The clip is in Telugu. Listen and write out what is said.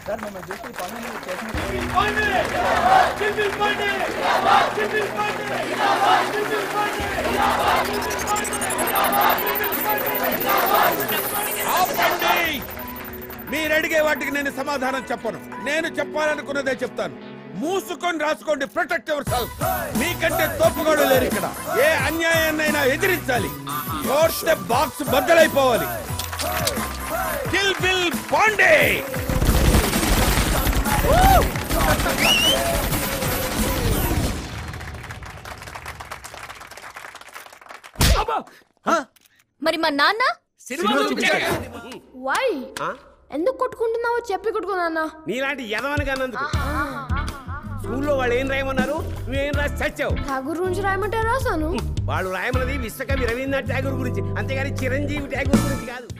సార్ మిమ్మల్ని చూసి ఈ పనులు మీరు చేసిన ఆపండి మీరు అడిగే వాటికి నేను సమాధానం చెప్పను నేను చెప్పాలనుకున్నదే చెప్తాను మూసుకొని రాసుకోండి ప్రొటెక్ట్ యువర్ సెల్ఫ్ మీకంటే తోపుగాడు లేరు ఇక్కడ ఏ అన్యాయాన్నైనా ఎదిరించాలి కోర్టే బాక్స్ బద్దలైపోవాలి కిల్ బిల్ పాండే మరి మా నాన్న వై ఎందుకు కొట్టుకుంటున్నావో చెప్పి కొట్టుకున్నా నీలాంటి యదవని కానందుకు స్కూల్లో వాళ్ళు ఏం రాయమన్నారు నువ్వేం రాసి చచ్చావు ఠాగూర్ గురించి రాయమంటే రాసాను వాళ్ళు రాయమన్నది విశ్వకవి రవీంద్రనాథ్ ఠాగూర్ గురించి అంతేగాని చిరంజీవి ఠాగూర్ గురించి కాదు